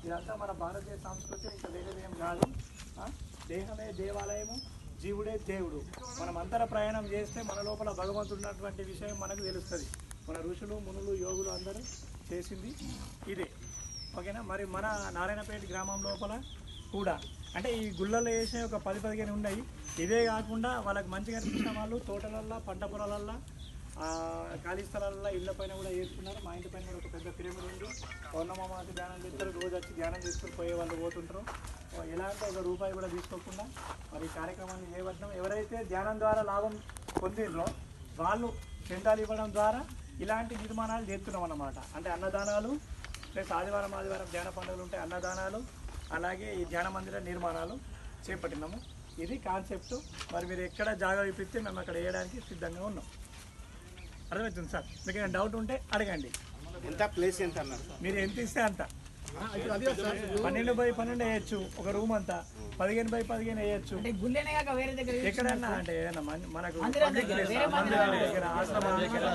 ఇదంతా మన భారతీయ సంస్కృతి ఇంకా వేరేదేం కాదు ఆ? దేహమే దేవాలయము జీవుడే దేవుడు మనం అంతర ప్రయాణం చేస్తే మన లోపల భగవంతుడు ఉన్నటువంటి విషయం మనకు తెలుస్తుంది మన ఋషులు మునులు యోగులు అందరూ చేసింది ఇదే ఓకేనా మరి మన నారాయణపేట గ్రామం లోపల కూడా అంటే ఈ గుళ్ళల్లో వేసే ఒక పది పదిహేను ఉన్నాయి ఇదే కాకుండా వాళ్ళకి మంచిగా అనిపించిన వాళ్ళు తోటలల్లో పంట పొలాలల్లో ఆ, ఖాళీ స్థలాల్లో ఇళ్ల పైన కూడా వేస్తున్నారు మా ఇంటి పైన కూడా ఒక పెద్ద పిరమిడ్ ఉంది పౌర్ణమాసి ధ్యానం చేస్తారు రోజు వచ్చి ధ్యానం చేసుకుని పోయే వాళ్ళు పోతుంటారు ఓ, ఎలాంటి ఒక రూపాయి కూడా తీసుకోకుండా మరి ఈ కార్యక్రమాన్ని చేయబడ్డం ఎవరైతే ధ్యానం ద్వారా లాభం పొందిండ్రో వాళ్ళు చందాలు ఇవ్వడం ద్వారా ఇలాంటి నిర్మాణాలు చేస్తున్నాం అన్నమాట అంటే అన్నదానాలు ప్లస్ ఆదివారం ఆదివారం ధ్యాన పండుగలు ఉంటాయి అన్నదానాలు అలాగే ఈ ధ్యాన మందిర నిర్మాణాలు చేపట్టినాము ఇది కాన్సెప్ట్ మరి మీరు ఎక్కడ జాగా ఇప్పిస్తే మేము అక్కడ వేయడానికి సిద్ధంగా ఉన్నాం అర్థమవుతుంది సార్ మీకు ఏమైనా డౌట్ ఉంటే అడగండి ఎంత ప్లేస్ ఎంత అన్నారు మీరు ఎంత ఇస్తే అంత పన్నెండు బై పన్నెండు వేయచ్చు ఒక రూమ్ అంతా పదిహేను బై పదిహేను వేయచ్చు అంటే గుళ్ళేనే కాక వేరే దగ్గర ఎక్కడన్నా అంటే ఏదైనా మన- మనకు మందిరం దగ్గర, వేరే మందిరం మందిరాల దగ్గర ఆశ్రమాల దగ్గర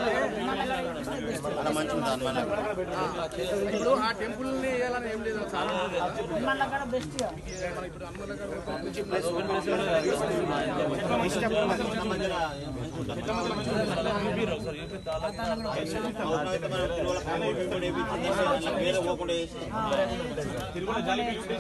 ఇప్పుడు ఆ టెంపుల్ ని వేయాలని ఏం లేదు చాలా మళ్ళీ అక్కడ బెస్ట్ వేరే పోకుండా